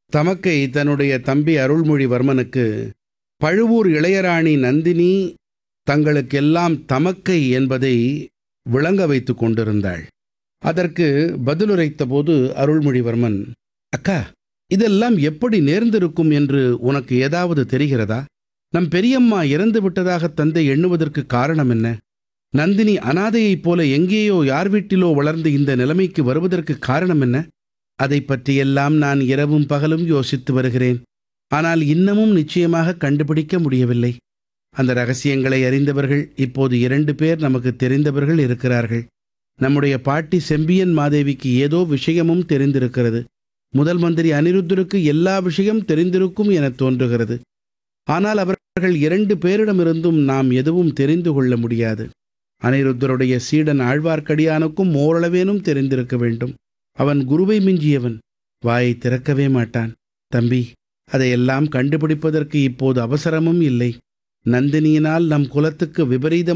தமக்கை தன்னுடைய தம்பி அருள்மொழிவர்மனுக்கு பழுவூர் இளையராணி நந்தினி தங்களுக்கெல்லாம் தமக்கை என்பதை விளங்க வைத்துக் கொண்டிருந்தாள் அதற்கு பதிலுரைத்தபோது அருள்மொழிவர்மன் அக்கா இதெல்லாம் எப்படி நேர்ந்திருக்கும் என்று உனக்கு ஏதாவது தெரிகிறதா நம் பெரியம்மா இறந்து விட்டதாக தந்தை எண்ணுவதற்கு காரணம் என்ன நந்தினி அனாதையைப் போல எங்கேயோ யார் வீட்டிலோ வளர்ந்து இந்த நிலைமைக்கு வருவதற்கு காரணம் என்ன அதை பற்றியெல்லாம் நான் இரவும் பகலும் யோசித்து வருகிறேன் ஆனால் இன்னமும் நிச்சயமாக கண்டுபிடிக்க முடியவில்லை அந்த ரகசியங்களை அறிந்தவர்கள் இப்போது இரண்டு பேர் நமக்கு தெரிந்தவர்கள் இருக்கிறார்கள் நம்முடைய பாட்டி செம்பியன் மாதேவிக்கு ஏதோ விஷயமும் தெரிந்திருக்கிறது முதல் மந்திரி அனிருத்தருக்கு எல்லா விஷயம் தெரிந்திருக்கும் என தோன்றுகிறது ஆனால் அவர்கள் இரண்டு பேரிடமிருந்தும் நாம் எதுவும் தெரிந்து கொள்ள முடியாது அனிருத்தருடைய சீடன் ஆழ்வார்க்கடியானுக்கும் ஓரளவேனும் தெரிந்திருக்க வேண்டும் அவன் குருவை மிஞ்சியவன் வாயை திறக்கவே மாட்டான் தம்பி அதையெல்லாம் கண்டுபிடிப்பதற்கு இப்போது அவசரமும் இல்லை நந்தினியினால் நம் குலத்துக்கு விபரீதம்